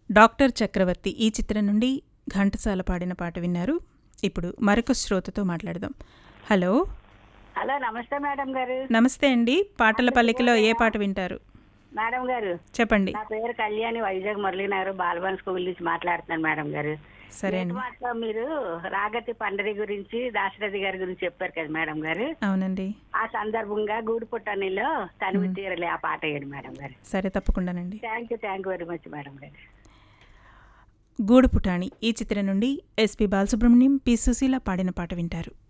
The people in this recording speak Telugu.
డాక్టర్ చక్రవర్తి ఈ చిత్రం నుండి ఘంటసాల పాడిన పాట విన్నారు ఇప్పుడు మరొక శ్రోతతో మాట్లాడదాం హలో హలో నమస్తే మేడం గారు నమస్తే అండి పాటల పల్లికలో ఏ పాట వింటారు మేడం గారు చెప్పండి నా పేరు కళ్యాణి వైజాగ్ మురళీనగర్ బాలవన్ స్కూల్ నుంచి మాట్లాడుతున్నాను మేడం గారు సరే అండి మాటలో మీరు రాగతి పండరి గురించి దాశరథి గారి గురించి చెప్పారు కదా మేడం గారు అవునండి ఆ సందర్భంగా గూడుపుట్టనిలో తనివి తీరలే ఆ పాట వేయండి మేడం గారు సరే తప్పకుండానండి thank you thank you very much madam garu గూడుపుటాణి ఈ చిత్రం నుండి ఎస్పి బాలసుబ్రహ్మణ్యం పి సుశీల పాడిన పాట వింటారు